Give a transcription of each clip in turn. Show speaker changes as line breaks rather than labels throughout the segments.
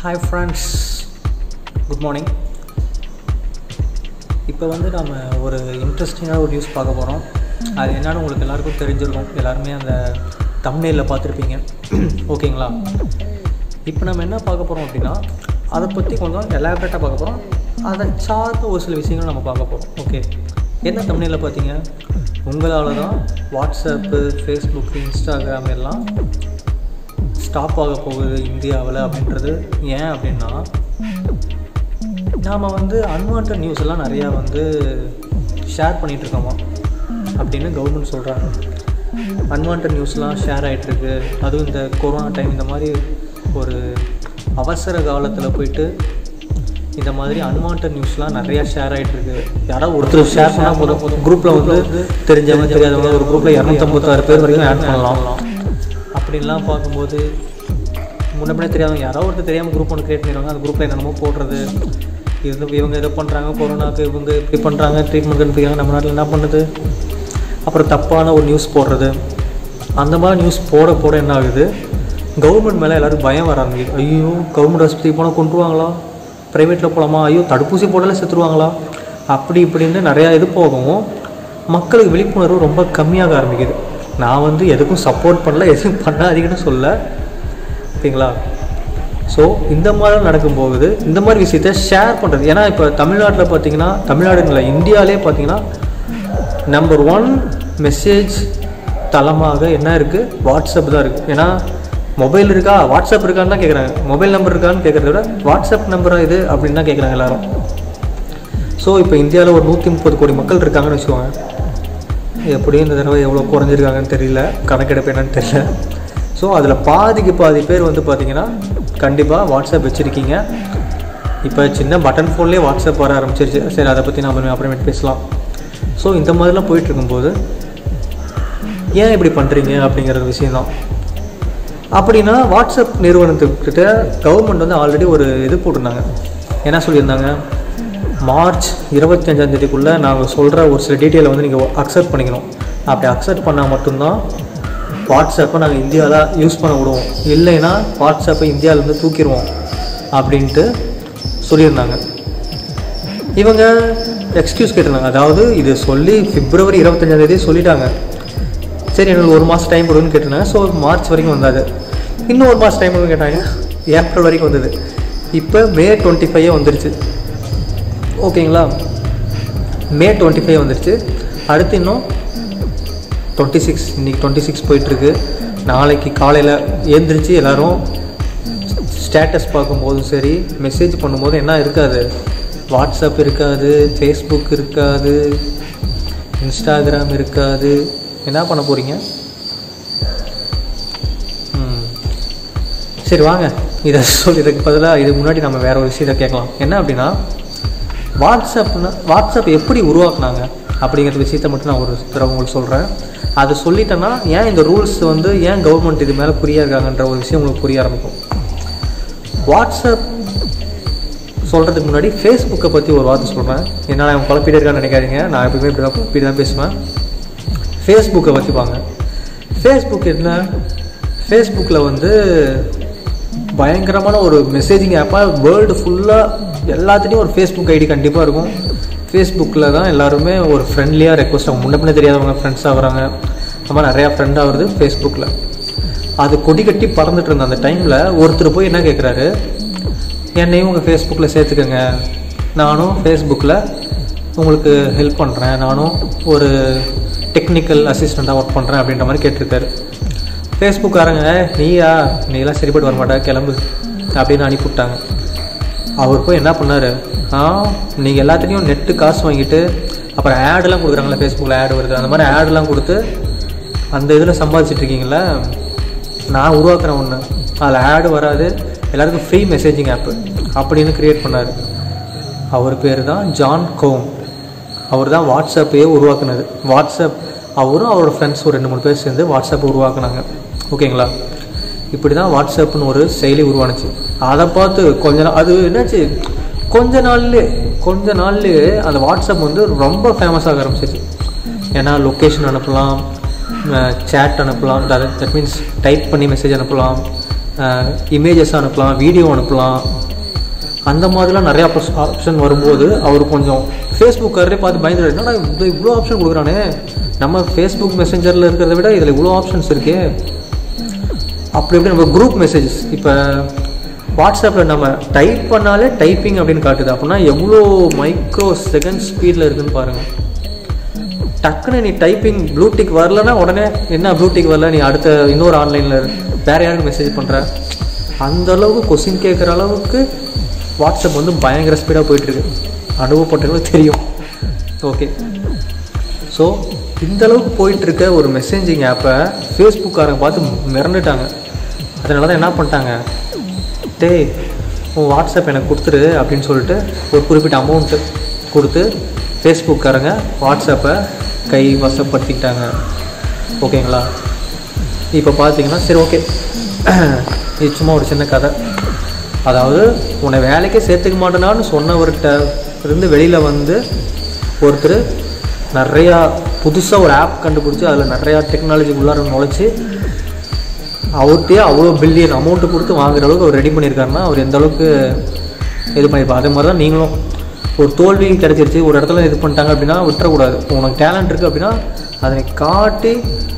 hi friends good morning இப்போ வந்து நம்ம ஒரு இன்ட்ரெஸ்டிங்கான ஒரு நியூஸ் பார்க்க போகிறோம் அது என்னன்னு உங்களுக்கு எல்லாருக்கும் தெரிஞ்சிருக்கும் எல்லாருமே அந்த தமிழில் பார்த்துருப்பீங்க ஓகேங்களா இப்போ நம்ம என்ன பார்க்க போகிறோம் அப்படின்னா அதை பற்றி கொஞ்சம் எலாபரேட்டாக பார்க்க போகிறோம் அதை சார்ந்த ஒரு சில விஷயங்கள் நம்ம பார்க்க போகிறோம் ஓகே என்ன தமிழில் பார்த்தீங்க உங்களால் தான் வாட்ஸ்அப்பு ஃபேஸ்புக்கு இன்ஸ்டாகிராம் எல்லாம் ஸ்டாப் ஆக போகுது இந்தியாவில் அப்படின்றது ஏன் அப்படின்னா நாம் வந்து அன்வான்ட் நியூஸ் எல்லாம் நிறையா வந்து ஷேர் பண்ணிகிட்டு இருக்கோமா அப்படின்னு கவர்மெண்ட் சொல்கிறாங்க அன்வான்ட் நியூஸ்லாம் ஷேர் ஆகிட்டுருக்கு அதுவும் இந்த கொரோனா டைம் இந்த மாதிரி ஒரு அவசர காலத்தில் போயிட்டு இந்த மாதிரி அன்வான்ட் நியூஸ்லாம் நிறையா ஷேர் ஆகிட்டுருக்கு யாராவது ஒருத்தர் ஷேர் பண்ணால் போதும் போதும் குரூப்பில் வந்து தெரிஞ்சவங்க தெரியாதவங்க ஒரு குரூப்பில் இரநூத்தம்பத்தாறு பேர் வரைக்கும் ஆட் பண்ணலாம் அப்படின்லாம் பார்க்கும்போது முன்னே தெரியாதவங்க யாரோ ஒருத்தர் தெரியாமல் குரூப் ஒன்று க்ரியேட் பண்ணிடுவாங்க அந்த குரூப்பில் என்னென்னமோ போடுறது இது இவங்க இதை பண்ணுறாங்க கொரோனாக்கு இவங்க இப்படி பண்ணுறாங்க ட்ரீட்மெண்ட் கண்டுபிடிக்கிறாங்க நம்ம நாட்டில் என்ன பண்ணுது அப்புறம் தப்பான ஒரு நியூஸ் போடுறது அந்த மாதிரி நியூஸ் போட போட என்ன ஆகுது கவர்மெண்ட் மேலே எல்லோரும் பயம் வர ஆரம்பிக்குது ஐயோ கவர்மெண்ட் ஹாஸ்பிட்டல் போனால் கொண்டுருவாங்களா ப்ரைவேட்டில் போகலாமா ஐயோ தடுப்பூசி போடல செத்துருவாங்களா அப்படி இப்படின்னு நிறையா இது போகவும் மக்களுக்கு விழிப்புணர்வு ரொம்ப கம்மியாக ஆரம்பிக்குது நான் வந்து எதுக்கும் சப்போர்ட் பண்ணல எதுவும் பண்ணாதீங்கன்னு சொல்ல ஓகேங்களா ஸோ இந்த மாதிரி நடக்கும்போது இந்த மாதிரி விஷயத்த ஷேர் பண்ணுறது ஏன்னா இப்போ தமிழ்நாட்டில் பார்த்தீங்கன்னா தமிழ்நாடுங்கள இந்தியாவிலே பார்த்தீங்கன்னா நம்பர் ஒன் மெசேஜ் தளமாக என்ன இருக்குது வாட்ஸ்அப் தான் இருக்குது ஏன்னா மொபைல் இருக்கா வாட்ஸ்அப் இருக்கான்னு தான் கேட்குறாங்க மொபைல் நம்பர் இருக்கான்னு கேட்குறத விட வாட்ஸ்அப் நம்பராக இது அப்படின்னு தான் கேட்குறாங்க எல்லாரும் ஸோ இப்போ இந்தியாவில் ஒரு நூற்றி முப்பது கோடி மக்கள் இருக்காங்கன்னு வச்சுக்கோங்க எப்படியும் இந்த தடவை எவ்வளோ குறைஞ்சிருக்காங்கன்னு தெரியல கணக்கெடுப்பு என்னன்னு தெரியல ஸோ அதில் பாதிக்கு பாதி பேர் வந்து பார்த்திங்கன்னா கண்டிப்பாக வாட்ஸ்அப் வச்சுருக்கீங்க இப்போ சின்ன பட்டன் ஃபோன்லேயே வாட்ஸ்அப் வர ஆரம்பிச்சிருச்சு சரி அதை பற்றி நம்ம அப்புறமேட்டு பேசலாம் ஸோ இந்த மாதிரிலாம் போயிட்டு இருக்கும்போது ஏன் இப்படி பண்ணுறீங்க அப்படிங்கிற விஷயந்தான் அப்படின்னா வாட்ஸ்அப் நிறுவனத்துக்கிட்ட கவர்மெண்ட் வந்து ஆல்ரெடி ஒரு இது போட்டிருந்தாங்க என்ன சொல்லியிருந்தாங்க மார்ச் இருபத்தி அஞ்சாந்தேதிக்குள்ளே நாங்கள் சொல்கிற ஒரு சில டீட்டெயிலை வந்து நீங்கள் அக்செப்ட் பண்ணிக்கணும் அப்படி அக்செப்ட் பண்ணால் மட்டும்தான் வாட்ஸ்அப்பை நாங்கள் இந்தியாவில் யூஸ் பண்ண விடுவோம் இல்லைன்னா வாட்ஸ்அப்பை இந்தியாவிலேருந்து தூக்கிடுவோம் அப்படின்ட்டு சொல்லியிருந்தாங்க இவங்க எக்ஸ்கியூஸ் கேட்டிருந்தாங்க அதாவது இது சொல்லி பிப்ரவரி இருபத்தஞ்சாந்தேதி சொல்லிட்டாங்க சரி எனக்கு ஒரு மாதம் டைம் கொடுன்னு கேட்டிருந்தாங்க ஸோ மார்ச் வரைக்கும் வந்தாது இன்னும் ஒரு மாதம் டைம் கொடுன்னு கேட்டாங்க ஏப்ரல் வரைக்கும் வந்தது இப்போ மே டுவெண்ட்டி ஃபைவ் வந்துருச்சு ஓகேங்களா மே டுவெண்ட்டி ஃபைவ் வந்துருச்சு அடுத்து இன்னும் டுவெண்ட்டி சிக்ஸ் இன்றைக்கி டுவெண்ட்டி சிக்ஸ் போயிட்டுருக்கு நாளைக்கு காலையில் எழுந்திரிச்சு எல்லோரும் ஸ்டேட்டஸ் பார்க்கும்போதும் சரி மெசேஜ் பண்ணும்போது என்ன இருக்காது வாட்ஸ்அப் இருக்காது ஃபேஸ்புக் இருக்காது இன்ஸ்டாகிராம் இருக்காது என்ன பண்ண போகிறீங்க சரி வாங்க இதை சொல்லிடுறதுக்கு பதிலாக இதுக்கு முன்னாடி நம்ம வேறு ஒரு விஷயத்தை கேட்கலாம் என்ன அப்படின்னா வாட்ஸ்அப்னா வாட்ஸ்அப் எப்படி உருவாக்குனாங்க அப்படிங்கிற விஷயத்த மட்டும் நான் ஒரு தடவை உங்களுக்கு சொல்கிறேன் அது சொல்லிட்டேன்னா ஏன் இந்த ரூல்ஸ் வந்து ஏன் கவர்மெண்ட் இது மேலே புரிய இருக்காங்கன்ற ஒரு விஷயம் உங்களுக்கு புரிய ஆரம்பிக்கும் வாட்ஸ்அப் சொல்கிறதுக்கு முன்னாடி ஃபேஸ்புக்கை பற்றி ஒரு வார்த்தை சொல்கிறேன் என்னால் அவன் குழப்பிட்டே இருக்கான்னு நினைக்காதீங்க நான் எப்பவுமே இப்படி தான் இப்படி தான் பேசுவேன் ஃபேஸ்புக்கை பற்றி வாங்க ஃபேஸ்புக் என்ன ஃபேஸ்புக்கில் வந்து பயங்கரமான ஒரு மெசேஜிங் ஆப்பாக வேர்ல்டு ஃபுல்லாக எல்லாத்துலேயும் ஒரு ஃபேஸ்புக் ஐடி கண்டிப்பாக இருக்கும் ஃபேஸ்புக்கில் தான் எல்லாருமே ஒரு ஃப்ரெண்ட்லியாக ரெக்வஸ்ட் ஆகும் முன்ன பின்ன தெரியாதவங்க ஃப்ரெண்ட்ஸ் ஆகுறாங்க அந்த மாதிரி நிறையா ஃப்ரெண்ட் ஆகுறது ஃபேஸ்புக்கில் அது கொடி கட்டி பறந்துட்டு இருந்த அந்த டைமில் ஒருத்தர் போய் என்ன கேட்குறாரு என்னையும் உங்கள் ஃபேஸ்புக்கில் சேர்த்துக்கோங்க நானும் ஃபேஸ்புக்கில் உங்களுக்கு ஹெல்ப் பண்ணுறேன் நானும் ஒரு டெக்னிக்கல் அசிஸ்டண்ட்டாக ஒர்க் பண்ணுறேன் அப்படின்ற மாதிரி கேட்டிருக்காரு ஃபேஸ்புக்காரங்க நீயா நீலாம் சரிப்பட்டு வரமாட்டா கிளம்பு அப்படின்னு அனுப்பிவிட்டாங்க அவர் போய் என்ன பண்ணார் ஆ நீங்கள் எல்லாத்துலேயும் நெட்டு காசு வாங்கிட்டு அப்புறம் ஆடெல்லாம் கொடுக்குறாங்களே ஃபேஸ்புக்கில் ஆடு வருது அந்த மாதிரி ஆடெல்லாம் கொடுத்து அந்த இதில் சம்பாதிச்சிட்ருக்கீங்களா நான் உருவாக்குறேன் ஒன்று அதில் ஆடு வராது எல்லாருக்கும் ஃப்ரீ மெசேஜிங் ஆப்பு அப்படின்னு க்ரியேட் பண்ணார் அவர் பேர் தான் ஜான் கோம் அவர் தான் வாட்ஸ்அப்பையே உருவாக்குனது வாட்ஸ்அப் அவரும் அவரோட ஃப்ரெண்ட்ஸ் ஒரு ரெண்டு மூணு பேர் சேர்ந்து வாட்ஸ்அப் உருவாக்குனாங்க ஓகேங்களா இப்படி தான் வாட்ஸ்அப்னு ஒரு செயலி உருவானுச்சு அதை பார்த்து கொஞ்ச நாள் அது என்னாச்சு கொஞ்ச நாள்லேயே கொஞ்ச நாள்லேயே அந்த வாட்ஸ்அப் வந்து ரொம்ப ஃபேமஸ் ஆக ஆரம்பிச்சிச்சு ஏன்னா லொக்கேஷன் அனுப்பலாம் சேட் அனுப்பலாம் தட் மீன்ஸ் டைப் பண்ணி மெசேஜ் அனுப்பலாம் இமேஜஸ் அனுப்பலாம் வீடியோ அனுப்பலாம் அந்த மாதிரிலாம் நிறையா ஆப்ஷன் வரும்போது அவர் கொஞ்சம் ஃபேஸ்புக்காரரே பார்த்து பயந்துரு என்னடா இவ்வளோ இவ்வளோ ஆப்ஷன் கொடுக்குறானே நம்ம ஃபேஸ்புக் மெசேஞ்சரில் இருக்கிறத விட இதில் இவ்வளோ ஆப்ஷன்ஸ் இருக்கே அப்படி எப்படி நம்ம குரூப் மெசேஜஸ் இப்போ வாட்ஸ்அப்பில் நம்ம டைப் பண்ணாலே டைப்பிங் அப்படின்னு காட்டுது அப்படின்னா எவ்வளோ மைக்ரோ செகண்ட் ஸ்பீடில் இருக்குன்னு பாருங்கள் டக்குன்னு நீ டைப்பிங் ப்ளூடிக் வரலன்னா உடனே என்ன ப்ளூடிக் வரல நீ அடுத்த இன்னொரு ஆன்லைனில் வேற யாருக்கு மெசேஜ் பண்ணுற அந்த அளவுக்கு கொஸ்டின் கேட்குற அளவுக்கு வாட்ஸ்அப் வந்து பயங்கர ஸ்பீடாக போயிட்டுருக்கு அனுபவப்பட்டவங்களுக்கு தெரியும் ஓகே ஸோ இந்த அளவுக்கு போயிட்டுருக்க ஒரு மெசேஜிங் ஆப்பை ஃபேஸ்புக்காரங்க பார்த்து மிரண்டுட்டாங்க அதனால தான் என்ன பண்ணிட்டாங்க டேய் உன் வாட்ஸ்அப் எனக்கு கொடுத்துரு அப்படின்னு சொல்லிட்டு ஒரு குறிப்பிட்ட அமௌண்ட்டு கொடுத்து ஃபேஸ்புக்காரங்க வாட்ஸ்அப்பை கை வசப்படுத்திக்கிட்டாங்க ஓகேங்களா இப்போ பார்த்தீங்கன்னா சரி ஓகே இது சும்மா ஒரு சின்ன கதை அதாவது உன்னை வேலைக்கே சேர்த்துக்க மாட்டேனான்னு சொன்னவர்கிட்ட இருந்து வெளியில் வந்து ஒருத்தர் நிறையா புதுசாக ஒரு ஆப் கண்டுபிடிச்சி அதில் நிறையா டெக்னாலஜி உள்ளார நுழைச்சி அவர்கிட்டயே அவ்வளோ பில்லியன் அமௌண்ட்டு கொடுத்து வாங்குற அளவுக்கு அவர் ரெடி பண்ணியிருக்காருன்னா அவர் எந்த அளவுக்கு இது பண்ணியிருப்பார் அதே மாதிரி தான் நீங்களும் ஒரு தோல்வி கிடைச்சிருச்சு ஒரு இடத்துல இது பண்ணிட்டாங்க அப்படின்னா விட்டுறக்கூடாது உனக்கு டேலண்ட் இருக்குது அப்படின்னா அதை காட்டி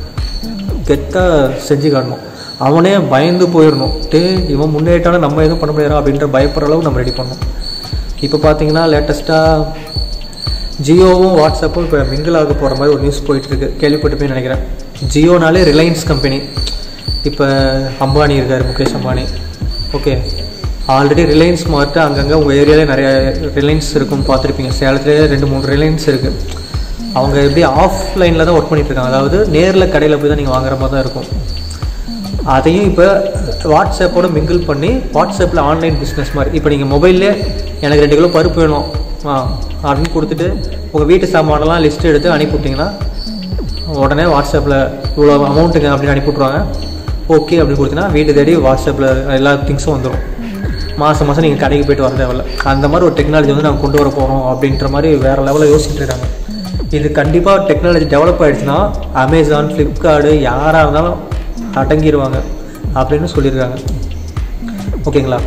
கெத்தாக செஞ்சு காட்டணும் அவனே பயந்து போயிடணும் டே இவன் முன்னேறிட்டாலும் நம்ம எதுவும் பண்ண முடியாதா அப்படின்ற பயப்படுற அளவுக்கு நம்ம ரெடி பண்ணணும் இப்போ பார்த்தீங்கன்னா லேட்டஸ்ட்டாக ஜியோவும் வாட்ஸ்அப்பும் இப்போ மிங்கிள் ஆக போகிற மாதிரி ஒரு நியூஸ் போயிட்டுருக்கு கேள்விப்பட்டு நினைக்கிறேன் ஜியோனாலே ரிலையன்ஸ் கம்பெனி இப்போ அம்பானி இருக்கார் Mukesh Ambani okay already Reliance mart அங்கங்கே உங்கள் ஏரியாவிலே நிறைய ரிலையன்ஸ் இருக்கும் பார்த்துருப்பீங்க சேலத்துலேயே ரெண்டு மூணு ரிலையன்ஸ் இருக்குது அவங்க எப்படி ஆஃப்லைனில் தான் ஒர்க் பண்ணிகிட்ருக்காங்க அதாவது நேரில் கடையில் போய் தான் நீங்கள் வாங்குற மாதிரி தான் இருக்கும் அதையும் இப்போ வாட்ஸ்அப்போட மிங்கிள் பண்ணி வாட்ஸ்அப்பில் ஆன்லைன் பிஸ்னஸ் மாதிரி இப்போ நீங்கள் மொபைல்லே எனக்கு ரெண்டு கிலோ பருப்பு வேணும் ஆ அப்படின்னு கொடுத்துட்டு உங்கள் வீட்டு சாமானெல்லாம் லிஸ்ட் எடுத்து அனுப்பிவிட்டிங்கன்னா உடனே வாட்ஸ்அப்பில் இவ்வளோ அமௌண்ட்டுங்க அப்படின்னு அனுப்பிவிட்ருவாங்க ஓகே அப்படின்னு கொடுத்தீங்கன்னா வீட்டு தேடி வாட்ஸ்அப்பில் எல்லா திங்ஸும் வந்துடும் மாதம் மாதம் நீங்கள் கடைக்கு போயிட்டு வர தேவையில்ல அந்த மாதிரி ஒரு டெக்னாலஜி வந்து நாங்கள் கொண்டு வர போகிறோம் அப்படின்ற மாதிரி வேறு லெவலில் யோசிச்சுட்டு இருக்காங்க இது கண்டிப்பாக டெக்னாலஜி டெவலப் ஆகிடுச்சுன்னா அமேசான் ஃப்ளிப்கார்டு யாராக இருந்தாலும் அடங்கிடுவாங்க அப்படின்னு சொல்லியிருக்காங்க ஓகேங்களா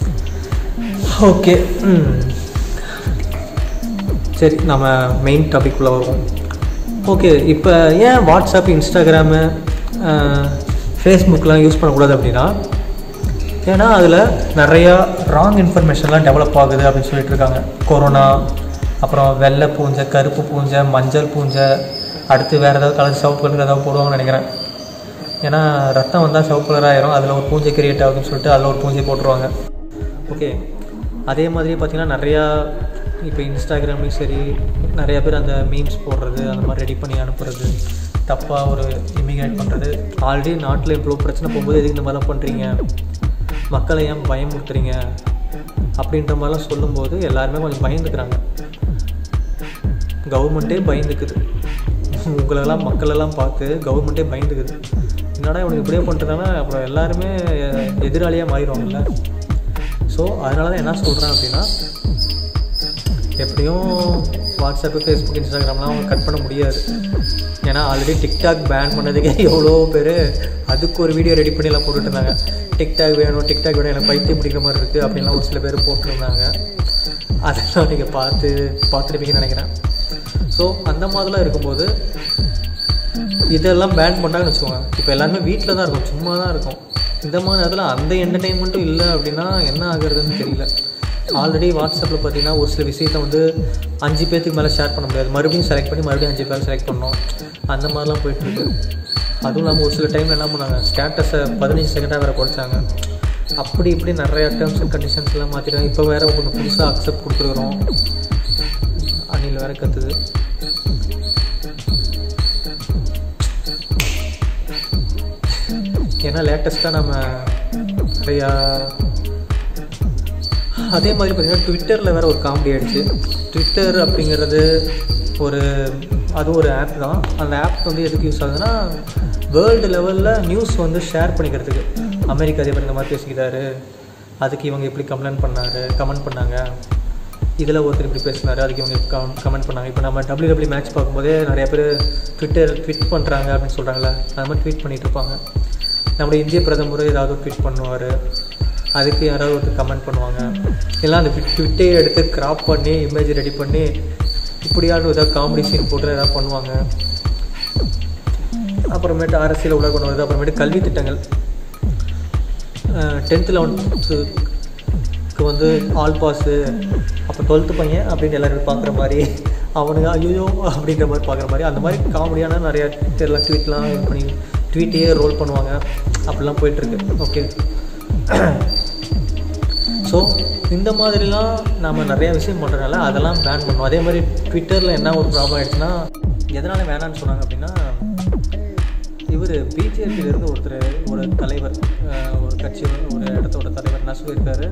ஓகே சரி நம்ம மெயின் டாபிக்குள்ளே வருவோம் ஓகே இப்போ ஏன் வாட்ஸ்அப் இன்ஸ்டாகிராமு ஃபேஸ்புக்கெலாம் யூஸ் பண்ணக்கூடாது அப்படின்னா ஏன்னா அதில் நிறையா ராங் இன்ஃபர்மேஷன்லாம் டெவலப் ஆகுது அப்படின்னு சொல்லிட்டு இருக்காங்க கொரோனா அப்புறம் வெள்ளை பூஞ்சை கருப்பு பூஞ்சை மஞ்சள் பூஞ்சை அடுத்து வேறு ஏதாவது கலர் சிவப்பு கலர் ஏதாவது போடுவாங்கன்னு நினைக்கிறேன் ஏன்னா ரத்தம் வந்தால் சிவப்பு கலர் ஆயிரும் அதில் ஒரு பூஞ்சை கிரியேட் ஆகுதுன்னு சொல்லிட்டு அதில் ஒரு பூஞ்சை போட்டுருவாங்க ஓகே அதே மாதிரி பார்த்திங்கன்னா நிறையா இப்போ இன்ஸ்டாகிராம்லேயும் சரி நிறைய பேர் அந்த மீம்ஸ் போடுறது அந்த மாதிரி ரெடி பண்ணி அனுப்புறது தப்பாக ஒரு இமிகிரேட் பண்ணுறது ஆல்ரெடி நாட்டில் இவ்வளோ பிரச்சனை போகும்போது எதுக்கு இந்த மாதிரிலாம் பண்ணுறீங்க மக்களை ஏன் பயமுறுத்துறீங்க அப்படின்ற மாதிரிலாம் சொல்லும்போது எல்லாருமே கொஞ்சம் பயந்துக்கிறாங்க கவர்மெண்ட்டே பயந்துக்குது உங்களெல்லாம் மக்களெல்லாம் பார்த்து கவர்மெண்ட்டே பயந்துக்குது என்னடா இவனுக்கு இப்படியே பண்ணுறதுனால அப்புறம் எல்லாருமே எதிராளியாக மாறிடுவாங்கல்ல ஸோ அதனால தான் என்ன சொல்கிறேன் அப்படின்னா எப்படியும் வாட்ஸ்அப்பு ஃபேஸ்புக் இன்ஸ்டாகிராம்லாம் அவங்க கட் பண்ண முடியாது ஏன்னா ஆல்ரெடி டிக்டாக் பேன் பண்ணதுக்கே எவ்வளோ பேர் அதுக்கு ஒரு வீடியோ ரெடி பண்ணிலாம் போட்டுட்டு இருந்தாங்க டிக்டாக் வேணும் டிக்டாக் வேணும் எனக்கு பைத்தியம் பிடிக்கிற மாதிரி இருக்குது அப்படின்லாம் ஒரு சில பேர் போட்டிருந்தாங்க அதெல்லாம் நீங்கள் பார்த்து பார்த்துருப்பீங்கன்னு நினைக்கிறேன் ஸோ அந்த மாதிரிலாம் இருக்கும்போது இதெல்லாம் பேன் பண்ணாங்கன்னு வச்சுக்கோங்க இப்போ எல்லாருமே வீட்டில் தான் இருக்கும் சும்மா தான் இருக்கும் இந்த மாதிரி நேரத்தில் அந்த என்டர்டெயின்மெண்ட்டும் இல்லை அப்படின்னா என்ன ஆகுறதுன்னு தெரியல ஆல்ரெடி வாட்ஸ்அப்பில் பார்த்தீங்கன்னா ஒரு சில விஷயத்த வந்து அஞ்சு பேர்த்துக்கு மேலே ஷேர் பண்ண முடியாது மறுபடியும் செலக்ட் பண்ணி மறுபடியும் அஞ்சு பேர் செலக்ட் பண்ணோம் அந்த மாதிரிலாம் போயிட்டுருக்கு அதுவும் இல்லாமல் ஒரு சில டைமில் என்ன பண்ணாங்க ஸ்டேட்டஸை பதினஞ்சு செகண்டாக வேறு குறைச்சாங்க அப்படி இப்படி நிறைய டேர்ம்ஸ் அண்ட் கண்டிஷன்ஸ்லாம் மாற்றிட்டாங்க இப்போ வேறு ஒன்று புதுசாக அக்செப்ட் கொடுத்துருக்குறோம் அணில் வேறு கத்துது ஏன்னா லேட்டஸ்ட்டாக நம்ம நிறையா அதே மாதிரி பார்த்திங்கன்னா ட்விட்டரில் வேறு ஒரு காமெடி ஆகிடுச்சு ட்விட்டர் அப்படிங்கிறது ஒரு அது ஒரு ஆப் தான் அந்த ஆப் வந்து எதுக்கு யூஸ் ஆகுதுன்னா வேர்ல்டு லெவலில் நியூஸ் வந்து ஷேர் பண்ணிக்கிறதுக்கு அமெரிக்கா அதிபர் இந்த மாதிரி பேசிக்கிட்டாரு அதுக்கு இவங்க இப்படி கம்ப்ளைண்ட் பண்ணார் கமெண்ட் பண்ணாங்க இதில் ஒருத்தர் இப்படி பேசினார் அதுக்கு இவங்க கம் கமெண்ட் பண்ணாங்க இப்போ நம்ம டபிள்யூ டபிள்யூ மேட்ச் பார்க்கும்போதே நிறைய பேர் ட்விட்டர் ட்விட் பண்ணுறாங்க அப்படின்னு சொல்கிறாங்களே அது மாதிரி ட்வீட் பண்ணிகிட்டு இருப்பாங்க நம்ம இந்திய பிரதமர் ஏதாவது ட்வீட் பண்ணுவார் அதுக்கு யாராவது ஒருத்தர் கமெண்ட் பண்ணுவாங்க எல்லாம் அந்த ட்விட்டே எடுத்து கிராப் பண்ணி இமேஜ் ரெடி பண்ணி இப்படியாவது ஏதாவது காமெடி சீன் போட்டு ஏதாவது பண்ணுவாங்க அப்புறமேட்டு அரசியல் உலக கொண்டு வருது அப்புறமேட்டு கல்வி திட்டங்கள் டென்த்து லெவன்த்துக்கு வந்து ஆல் பாஸு அப்போ டுவெல்த்து பையன் அப்படின்னு எல்லோரும் பார்க்குற மாதிரி அவனுங்க ஐயோ அப்படின்ற மாதிரி பார்க்குற மாதிரி அந்த மாதிரி காமெடியான நிறையா ட்விட்டர்லாம் ட்வீட்லாம் இது பண்ணி ட்வீட்டையே ரோல் பண்ணுவாங்க அப்படிலாம் போயிட்டுருக்கு ஓகே ஸோ இந்த மாதிரிலாம் நம்ம நிறைய விஷயம் பண்ணுறதுனால அதெல்லாம் பேன் பண்ணுவோம் அதே மாதிரி ட்விட்டரில் என்ன ஒரு ப்ராப்ளம் ஆயிடுச்சுன்னா எதனால் வேணான்னு சொன்னாங்க அப்படின்னா இவர் பிஜேபியிலேருந்து ஒருத்தர் ஒரு தலைவர் அஹ், ஒரு கட்சி ஒரு இடத்தோட தலைவர் என்ன சொல்லியிருக்காரு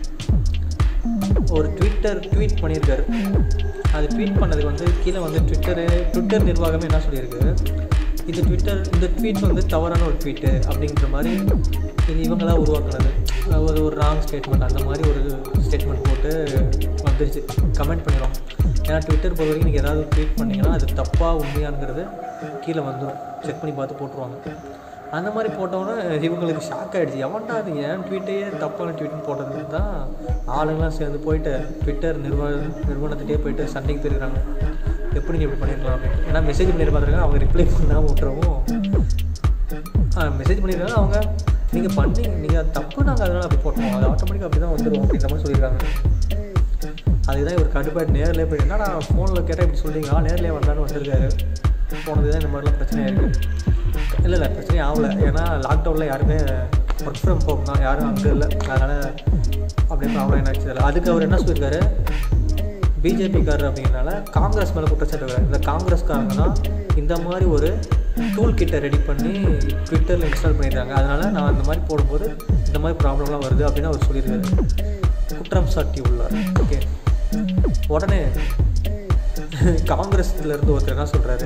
ஒரு ட்விட்டர் ட்வீட் பண்ணியிருக்காரு அது ட்வீட் பண்ணதுக்கு வந்து கீழே வந்து ட்விட்டரு ட்விட்டர் நிர்வாகமே என்ன சொல்லியிருக்கு இது ட்விட்டர் இந்த ட்வீட் வந்து தவறான ஒரு ட்வீட்டு அப்படிங்கிற மாதிரி இது இவங்களா உருவாக்குனது ஒரு ஒரு ராங் ஸ்டேட்மெண்ட் அந்த மாதிரி ஒரு ஸ்டேட்மெண்ட் போட்டு வந்துருச்சு கமெண்ட் பண்ணிடுவோம் ஏன்னா ட்விட்டர் பொறுத்த வரைக்கும் நீங்கள் ஏதாவது ட்வீட் பண்ணிங்கன்னா அது தப்பாக உண்மையாங்கிறது கீழே வந்துடும் செக் பண்ணி பார்த்து போட்டுருவாங்க அந்த மாதிரி போட்டோன்னே இவங்களுக்கு ஷாக் ஆகிடுச்சு எவன்டா அது ஏன் ட்வீட்டையே தப்பான ட்வீட்னு போட்டது தான் ஆளுங்களாம் சேர்ந்து போயிட்டு ட்விட்டர் நிறுவன நிறுவனத்திட்டே போயிட்டு சண்டைக்கு போயிருக்காங்க எப்படி நீ இப்படி பண்ணியிருக்கலாம் அப்படின்னு ஏன்னா மெசேஜ் பண்ணி பார்த்துருக்காங்க அவங்க ரிப்ளை பண்ணாமல் விட்டுறவும் மெசேஜ் பண்ணியிருக்காங்க அவங்க நீங்கள் பண்ணீங்க நீங்கள் அது தப்பு நாங்கள் அதனால் அப்படி போட்டோம் அது ஆட்டோமேட்டிக்காக அப்படி தான் வந்துடும் அப்படின்ற மாதிரி சொல்லியிருக்காங்க அதுதான் இவர் கடுப்பாയിട്ട് நேரில் போய் என்னடா ஃபோனில் கேட்டால் இப்படி சொல்றீங்களா நேர்லேயே வந்தாலும் வந்திருக்காரு போனது தான் இந்த மாதிரிலாம் பிரச்சனையாக இருக்குது இல்லை இல்லை பிரச்சனையே ஆகல ஏன்னா லாக்டவுனில் யாருமே ஒர்க் ஃப்ரம் ஹோம் தான் யாரும் அங்கே இல்லை அதனால் அப்படியே ப்ராப்ளம் என்னாச்சு தெரியல அதுக்கு அவர் என்ன சொல்லியிருக்காரு பிஜேபிக்காரர் அப்படிங்கிறனால காங்கிரஸ் மேலே குற்றச்சாட்டு வைக்கிறார் இந்த காங்கிரஸ்காரங்க தான் இந்த மாதிரி ஒரு டூல் கிட்டை ரெடி பண்ணி ட்விட்டரில் இன்ஸ்டால் பண்ணிடுறாங்க அதனால் நான் இந்த மாதிரி போடும்போது இந்த மாதிரி ப்ராப்ளம்லாம் வருது அப்படின்னு அவர் சொல்லியிருக்காரு குற்றம் சாட்டி உள்ளார் ஓகே உடனே காங்கிரஸ்ல இருந்து ஒருத்தர் என்ன சொல்கிறாரு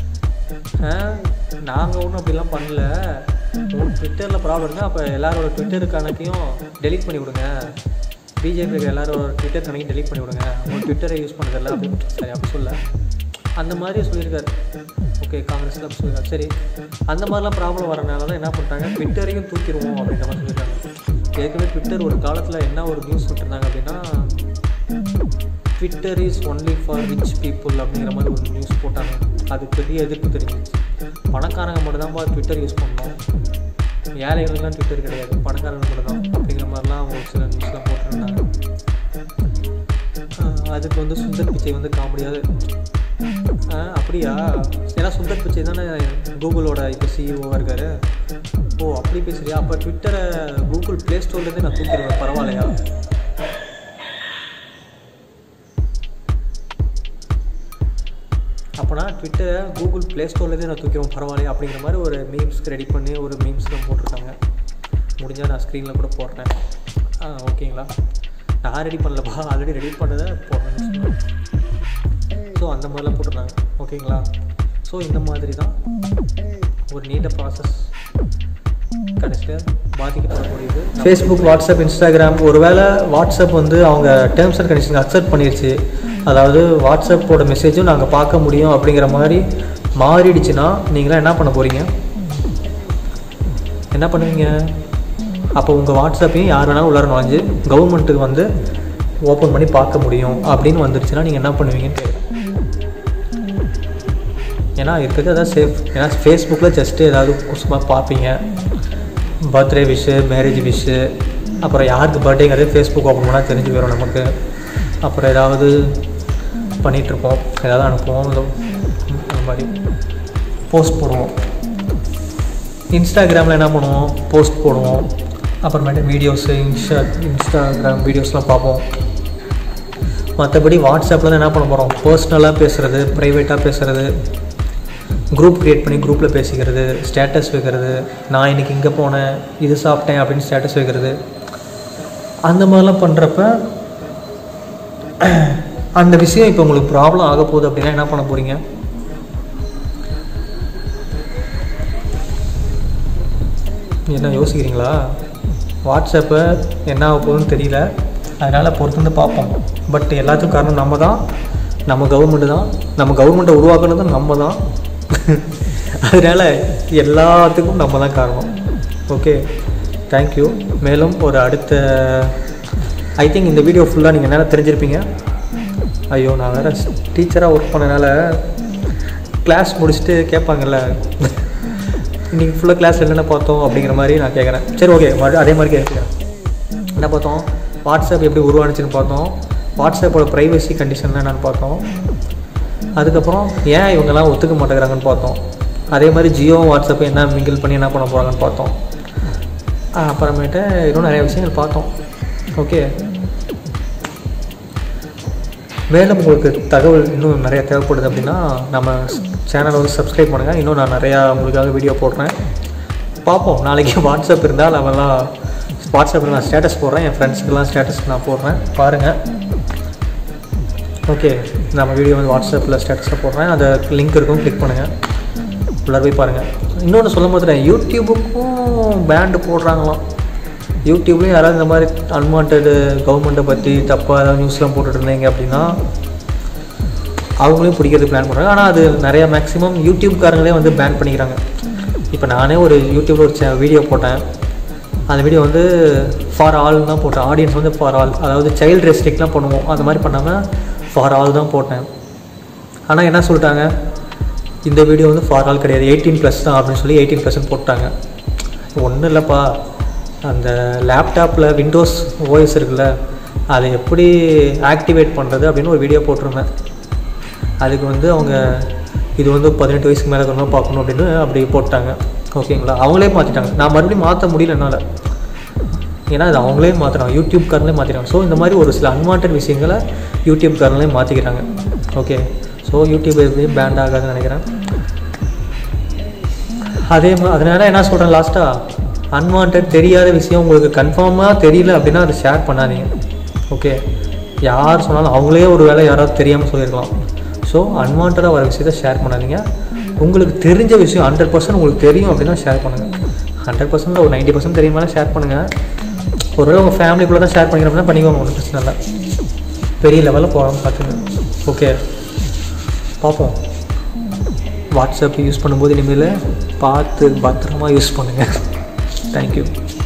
நாங்கள் ஒன்றும் அப்படிலாம் பண்ணல உன் ட்விட்டரில் ப்ராப்ளம் இருந்தால் அப்போ எல்லாரோட ட்விட்டர் கணக்கையும் டெலீட் பண்ணி விடுங்க பிஜேபி எல்லாரோட ட்விட்டர் கணக்கையும் டெலீட் பண்ணி விடுங்க உங்கள் ட்விட்டரை யூஸ் பண்ணுறதில்ல அப்படின்னு சரி அப்படி சொல்ல அந்த மாதிரி சொல்லியிருக்காரு ஓகே காங்கிரஸில் அப்படி சொல்லியிருக்காரு சரி அந்த மாதிரிலாம் ப்ராப்ளம் வரனால தான் என்ன பண்ணுறாங்க ட்விட்டரையும் தூக்கிடுவோம் அப்படின்ற மாதிரி சொல்லியிருக்காங்க ஏற்கனவே ட்விட்டர் ஒரு காலத்தில் என்ன ஒரு நியூஸ் விட்டுருந்தாங்க அப்படின்னா Twitter is only for rich people அப்படிங்கிற மாதிரி ஒரு நியூஸ் போட்டாங்க அது பெரிய எதிர்ப்பு தெரிஞ்சிச்சு பணக்காரங்க மட்டும்தான்ப்பா ட்விட்டர் யூஸ் பண்ணணும் ஏழைகளுக்குலாம் ட்விட்டர் கிடையாது பணக்காரங்க மட்டும் தான் அப்படிங்கிற மாதிரிலாம் அவங்க ஒரு சில நியூஸ்லாம் போட்டிருந்தாங்க ஆஹ் அதுக்கு வந்து சுந்தர் பிச்சை வந்து காமெடியாக அப்படியா ஏன்னா சுந்தர் பிச்சை தானே கூகுளோட இப்போ சிஇஓவாக இருக்காரு ஓ அப்படி பேசுறியா அப்போ ட்விட்டரை கூகுள் ப்ளே ஸ்டோர்லேருந்து நான் தூக்கிடுவேன் பரவாயில்லையா அப்போனா ட்விட்டரை கூகுள் ப்ளே ஸ்டோர்லேருந்து நான் தூக்கிடுவோம் பரவாயில்லையா அப்படிங்கிற மாதிரி ஒரு மீம்ஸ்க்கு ரெடி பண்ணி ஒரு மீம்ஸ்லாம் போட்டிருக்காங்க முடிஞ்சால் நான் ஸ்க்ரீனில் கூட போடுறேன் ஆ ஓகேங்களா நான் ரெடி பண்ணலப்பா ஆல்ரெடி ரெடி பண்ணதை போடுறேன்னு ஸோ அந்த மாதிரிலாம் போட்டிருந்தாங்க ஓகேங்களா ஸோ இந்த மாதிரி தான் ஒரு நீண்ட ப்ராசஸ் கடைசியில் பாதிக்கப்படக்கூடியது ஃபேஸ்புக் வாட்ஸ்அப் இன்ஸ்டாகிராம் ஒருவேளை வாட்ஸ்அப் வந்து அவங்க டேர்ம்ஸ் அண்ட் கண்டிஷன் அக்செப்ட் பண்ணிருச்சு அதாவது வாட்ஸ்அப்போட மெசேஜும் நாங்கள் பார்க்க முடியும் அப்படிங்கிற மாதிரி மாறிடுச்சுன்னா நீங்களாம் என்ன பண்ண போகிறீங்க என்ன பண்ணுவீங்க அப்போ உங்கள் வாட்ஸ்அப்பையும் யார் வேணாலும் உள்ளார நுழைஞ்சு கவர்மெண்ட்டுக்கு வந்து ஓப்பன் பண்ணி பார்க்க முடியும் அப்படின்னு வந்துருச்சுன்னா நீங்கள் என்ன பண்ணுவீங்கன்னு கேட்குறேன் ஏன்னா இருக்கிறது அதான் சேஃப் ஏன்னா ஃபேஸ்புக்கில் ஜஸ்ட்டு ஏதாவது சும்மா பார்ப்பீங்க பர்த்டே விஷு மேரேஜ் விஷு அப்புறம் யாருக்கு பர்த்டேங்கிறது ஃபேஸ்புக் ஓப்பன் பண்ணால் தெரிஞ்சு போயிடும் நமக்கு அப்புறம் ஏதாவது பண்ணிகிட்ருப்போம் ஏதாவது அனுப்புவோம் இந்த அந்த மாதிரி போஸ்ட் போடுவோம் இன்ஸ்டாகிராமில் என்ன பண்ணுவோம் போஸ்ட் போடுவோம் அப்புறமேட்டு வீடியோஸு இன்ஸ்டா இன்ஸ்டாகிராம் வீடியோஸ்லாம் பார்ப்போம் மற்றபடி வாட்ஸ்அப்பில் தான் என்ன பண்ண போகிறோம் பர்சனலாக பேசுகிறது ப்ரைவேட்டாக பேசுகிறது குரூப் க்ரியேட் பண்ணி குரூப்பில் பேசிக்கிறது ஸ்டேட்டஸ் வைக்கிறது நான் இன்றைக்கி இங்கே போனேன் இது சாப்பிட்டேன் அப்படின்னு ஸ்டேட்டஸ் வைக்கிறது அந்த மாதிரிலாம் பண்ணுறப்ப அந்த விஷயம் இப்போ உங்களுக்கு ப்ராப்ளம் ஆக போகுது அப்படின்னா என்ன பண்ண போகிறீங்க என்ன யோசிக்கிறீங்களா வாட்ஸ்அப்பை என்ன ஆக போகுதுன்னு தெரியல அதனால் பொறுத்திருந்து பார்ப்போம் பட் எல்லாத்துக்கும் காரணம் நம்ம தான் நம்ம கவர்மெண்ட்டு தான் நம்ம கவர்மெண்ட்டை உருவாக்குனதும் நம்ம தான் அதனால் எல்லாத்துக்கும் நம்ம தான் காரணம் ஓகே தேங்க்யூ மேலும் ஒரு அடுத்த ஐ திங்க் இந்த வீடியோ ஃபுல்லாக நீங்கள் என்ன தெரிஞ்சிருப்பீங்க ஐயோ நான் வேறு டீச்சராக ஒர்க் பண்ணனால கிளாஸ் முடிச்சுட்டு கேட்பாங்கல்ல இன்றைக்கி ஃபுல்லாக கிளாஸ் என்னென்ன பார்த்தோம் அப்படிங்கிற மாதிரி நான் கேட்குறேன் சரி ஓகே மறு அதே மாதிரி கேட்குறேன் என்ன பார்த்தோம் வாட்ஸ்அப் எப்படி உருவானுச்சுன்னு பார்த்தோம் வாட்ஸ்அப்போட ப்ரைவசி கண்டிஷன் என்னன்னு பார்த்தோம் அதுக்கப்புறம் ஏன் இவங்கெல்லாம் ஒத்துக்க மாட்டேங்கிறாங்கன்னு பார்த்தோம் அதே மாதிரி ஜியோ வாட்ஸ்அப் என்ன மிங்கிள் பண்ணி என்ன பண்ண போகிறாங்கன்னு பார்த்தோம் ஆ, அப்புறமேட்டு இன்னும் நிறைய விஷயங்கள் பார்த்தோம் ஓகே மேலும் உங்களுக்கு தகவல் இன்னும் நிறைய தேவைப்படுது அப்படின்னா நம்ம சேனலை வந்து சப்ஸ்கிரைப் பண்ணுங்கள் இன்னும் நான் நிறையா உங்களுக்காக வீடியோ போடுறேன் பார்ப்போம் நாளைக்கு வாட்ஸ்அப் இருந்தால் அவெல்லாம் வாட்ஸ்அப்பில் நான் ஸ்டேட்டஸ் போடுறேன் என் ஃப்ரெண்ட்ஸுக்கெல்லாம் ஸ்டேட்டஸ் நான் போடுறேன் பாருங்கள் ஓகே நம்ம வீடியோ வந்து வாட்ஸ்அப்பில் ஸ்டேட்டஸில் போடுறேன் அதை லிங்க் இருக்கும் கிளிக் பண்ணுங்கள் உள்ளார போய் பாருங்கள் இன்னொன்று சொல்ல மாட்டேன் யூடியூபுக்கும் பேண்டு போடுறாங்களாம் யூடியூப்லேயும் யாராவது இந்த மாதிரி அன்வான்டு கவர்மெண்ட்டை பற்றி தப்பாக ஏதாவது நியூஸ்லாம் போட்டுட்டு இருந்தீங்க அப்படின்னா அவங்களையும் பிடிக்கிறது பிளான் பண்ணுறாங்க ஆனால் அது நிறைய மேக்ஸிமம் யூடியூப்காரங்களே வந்து பேன் பண்ணிக்கிறாங்க இப்போ நானே ஒரு யூடியூப்ல ஒரு வீடியோ போட்டேன் அந்த வீடியோ வந்து ஃபார் ஆல் தான் போட்டேன் ஆடியன்ஸ் வந்து ஃபார் ஆல் அதாவது சைல்டு ரெஸ்ட்ரிக்ட்லாம் பண்ணுவோம் அந்த மாதிரி பண்ணாமல் ஃபார் ஆல் தான் போட்டேன் ஆனால் என்ன சொல்லிட்டாங்க இந்த வீடியோ வந்து ஃபார் ஆல் கிடையாது எயிட்டீன் ப்ளஸ் தான் அப்படின்னு சொல்லி எயிட்டீன் ப்ளஸ்ன்னு போட்டாங்க ஒன்றும் இல்லைப்பா அந்த லேப்டாப்பில் விண்டோஸ் ஓஎஸ் இருக்குல்ல அதை எப்படி ஆக்டிவேட் பண்ணுறது அப்படின்னு ஒரு வீடியோ போட்டிருந்தேன் அதுக்கு வந்து அவங்க இது வந்து பதினெட்டு வயசுக்கு மேலே இருக்கணும் பார்க்கணும் அப்படின்னு அப்படி போட்டாங்க ஓகேங்களா அவங்களே மாற்றிட்டாங்க நான் மறுபடியும் மாற்ற முடியல என்னால் ஏன்னா அது அவங்களே மாற்றுறாங்க யூடியூப்காரங்களே மாற்றிட்டாங்க ஸோ இந்த மாதிரி ஒரு சில அன்வான்ட் விஷயங்களை யூடியூப்காரங்களே மாற்றிக்கிறாங்க ஓகே ஸோ யூடியூப் எப்படியும் பேண்ட் ஆகாதுன்னு நினைக்கிறேன் அதே மாதிரி அதனால என்ன சொல்கிறேன் லாஸ்ட்டாக அன்வான்ட் தெரியாத விஷயம் உங்களுக்கு கன்ஃபார்மாக தெரியல அப்படின்னா அதை ஷேர் பண்ணாதீங்க ஓகே யார் சொன்னாலும் அவங்களே ஒரு வேளை யாராவது தெரியாமல் சொல்லியிருக்கலாம் ஸோ அன்வான்டாக வர விஷயத்த ஷேர் பண்ணாதீங்க உங்களுக்கு தெரிஞ்ச விஷயம் ஹண்ட்ரட் பர்சன்ட் உங்களுக்கு தெரியும் அப்படின்னா ஷேர் பண்ணுங்கள் ஹண்ட்ரட் பர்சன்ட் ஒரு நைன்ட்டி பர்சன்ட் தெரியுமானா ஷேர் பண்ணுங்கள் ஒருவேளை உங்கள் ஃபேமிலிக்குள்ளே தான் ஷேர் பண்ணிக்கிற அப்படின்னா பண்ணிக்கோங்க ஒன்றும் பிரச்சனை இல்லை பெரிய லெவலில் போகாமல் பார்த்துங்க ஓகே பார்ப்போம் வாட்ஸ்அப் யூஸ் பண்ணும்போது இனிமேல் பார்த்து பத்திரமா யூஸ் பண்ணுங்கள் தேங்க்யூ